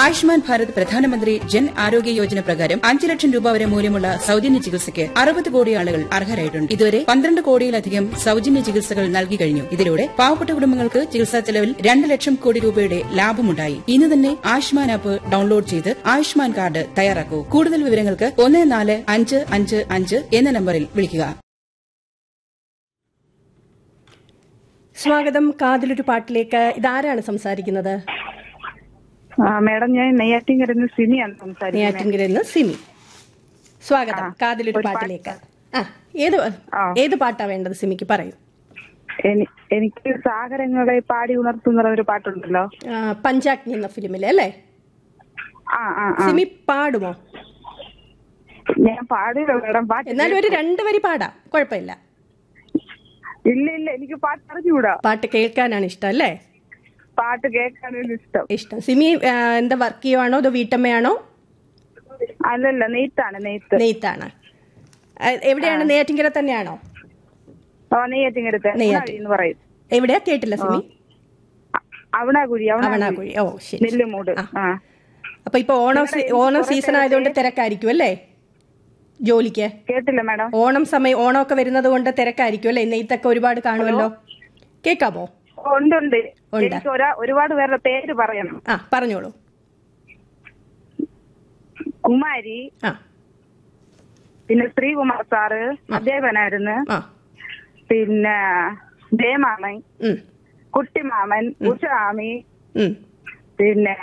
ആയുഷ്മാൻ ഭാരത് പ്രധാനമന്ത്രി ജൻ ആരോഗ്യ യോജന പ്രകാരം അഞ്ച് ലക്ഷം രൂപ വരെ മൂല്യമുള്ള സൌജന്യ ചികിത്സയ്ക്ക് അറുപത് കോടി ആളുകൾ അർഹരായിട്ടുണ്ട് ഇതുവരെ പന്ത്രണ്ട് കോടിയിലധികം സൌജന്യ ചികിത്സകൾ നൽകി കഴിഞ്ഞു ഇതിലൂടെ പാവപ്പെട്ട കുടുംബങ്ങൾക്ക് ചികിത്സാ ചെലവിൽ രണ്ട് ലക്ഷം കോടി രൂപയുടെ ലാഭമുണ്ടായി ഇന്ന് തന്നെ ആയുഷ്മാൻ ആപ്പ് ഡൌൺലോഡ് ചെയ്ത് ആയുഷ്മാൻ കാർഡ് തയ്യാറാക്കൂ കൂടുതൽ വിവരങ്ങൾക്ക് ഒന്ന് നാല് അഞ്ച് അഞ്ച് അഞ്ച് എന്ന നമ്പറിൽ വിളിക്കുക സ്വാഗതം കാതിലൊരു പാട്ടിലേക്ക് ഇതാരാണ് സംസാരിക്കുന്നത് ആ മേഡം ഞാൻ നെയ്യാറ്റിങ്കരന്ന് സിനിയാണ് സംസാരിക്കുന്നത് നെയ്യാറ്റിൻകരയിൽ നിന്ന് സിമി സ്വാഗതം കാതിലൊരു ഒരു പാട്ടിലേക്ക് ആ ഏത് ആ. ഏത് പാട്ടാ വേണ്ടത് സിമിക്ക് പറയൂ എനി- എനിക്ക് സാഗരങ്ങളെ പാടി ഉണർത്തുന്ന ഒരു പാട്ടുണ്ടല്ലോ ആ, പഞ്ചാഗ്നി എന്ന ഫിലിമിലെ അല്ലേ ആ ആ ആ സിമി പാടുമോ ഞാൻ പാടില്ല മേഡം പാട്ട് എന്നാലും ഒരു രണ്ട് വരി പാടാം കുഴപ്പമില്ല ഇല്ല ഇല്ല എനിക്ക് പാട്ട് അറിഞ്ഞുകൂടാ പാട്ട് കേൾക്കാനാണ് ഇഷ്ടം അല്ലേ പാട്ട് കേൾക്കാനാണ് ഇഷ്ടം ഇഷ്ടം സിമി ആ, എന്താ വർക്ക് ചെയ്യുവാണോ അതോ വീട്ടമ്മയാണോ അല്ലല്ല നെയ്ത്താണ് നെയ്ത്ത് നെയ്ത്താണ് ആ, എവിടെയാണ് നെയ്യാറ്റിൻകര തന്നെയാണോ ആ നെയ്യാറ്റിങ്കരത്ത് നെയ്യാറ്റി- എന്ന് പറയും എവിടെയാ കേട്ടില്ല സിമി അ- അവണാകുഴി അവണാകുഴി അവണാകുഴി ഓ ശരി നെല്ലുമൂട് ആ. ആ അപ്പൊ ഇപ്പൊ ഓണം സീ- ഓണം സീസൺ ആയതുകൊണ്ട് തിരക്കായിരിക്കും അല്ലേ ജോലിക്ക് കേട്ടില്ല മേഡം ഓണം സമയം ഓണമൊക്കെ വരുന്നത് കൊണ്ട് തിരക്കായിരിക്കും അല്ലേ നെയ്ത്തൊക്കെ ഒരുപാട് കാണുമല്ലോ കേൾക്കാമോ ഉണ്ട് ഉണ്ട് ഉണ്ട്. എനിക്ക് ഒരാ ഒരുപാട് പേരുടെ പേര് പറയണം ആ പറഞ്ഞോളൂ കുമാരി ആ പിന്നെ ശ്രീകുമാർ സാറ് അദ്ദേഹനായിരുന്നു ആ പിന്നെ ദേമാമൻ ഉം, കുട്ടിമാമൻ ഉഷാമി ഉം. പിന്നെ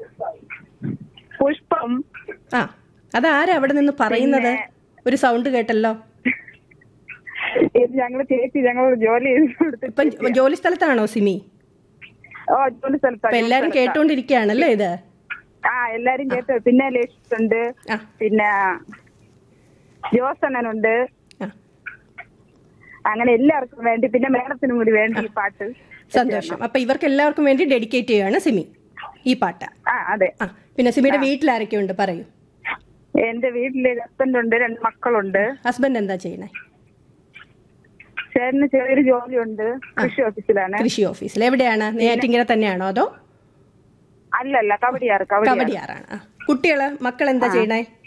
പുഷ്പം ആ അതാരാ അവിടെ നിന്ന് പറയുന്നത് പിന്നെ- ഒരു സൗണ്ട് കേട്ടല്ലോ ഇത് ഞങ്ങള് ചേച്ചി ഞങ്ങൾ ജോലി ചെയ്ത് ഇപ്പം ജോ- ജോലി സ്ഥലത്താണോ സിമി ഓ ജോലി സ്ഥലത്താ അപ്പൊ എല്ലാരും ജോലി സ്ഥലത്താ. കേട്ടോണ്ടിരിക്കുകയാണല്ലേ ഇത് ആ എല്ലാരും കേട്ടു പിന്നെ ലക്ഷ്യ ഉണ്ട് ആ പിന്നെ ജോസനനുണ്ട് ആ അങ്ങനെ എല്ലാവർക്കും വേണ്ടി പിന്നെ മേഡത്തിനും കൂടി വേണ്ടി ഈ പാട്ട് സന്തോഷം അപ്പൊ ഇവർക്ക് എല്ലാവർക്കും വേണ്ടി ഡെഡിക്കേറ്റ് ചെയ്യുകയാണ് സിമി ഈ പാട്ട് ആ അതെ ആ പിന്നെ സിമിയുടെ വീട്ടിൽ ആരൊക്കെയുണ്ട് പറയൂ എന്റെ വീട്ടില് ഹസ്ബൻഡ് ഉണ്ട് രണ്ട് മക്കളുണ്ട് ഹസ്ബൻഡ് എന്താ ചെയ്യണേ ചേട്ടന് ചെറിയൊരു ജോലിയുണ്ട് കൃഷി ഓഫീസിലാണ് കൃഷി ഓഫീസിൽ എവിടെയാണ് നെയ്യാറ്റിങ്കര തന്നെയാണോ അതോ അല്ലല്ല കബഡിയാറ് കബഡിയാറ് കബഡിയാറാണ് ആ കുട്ടികള് മക്കൾ എന്താ ചെയ്യണേ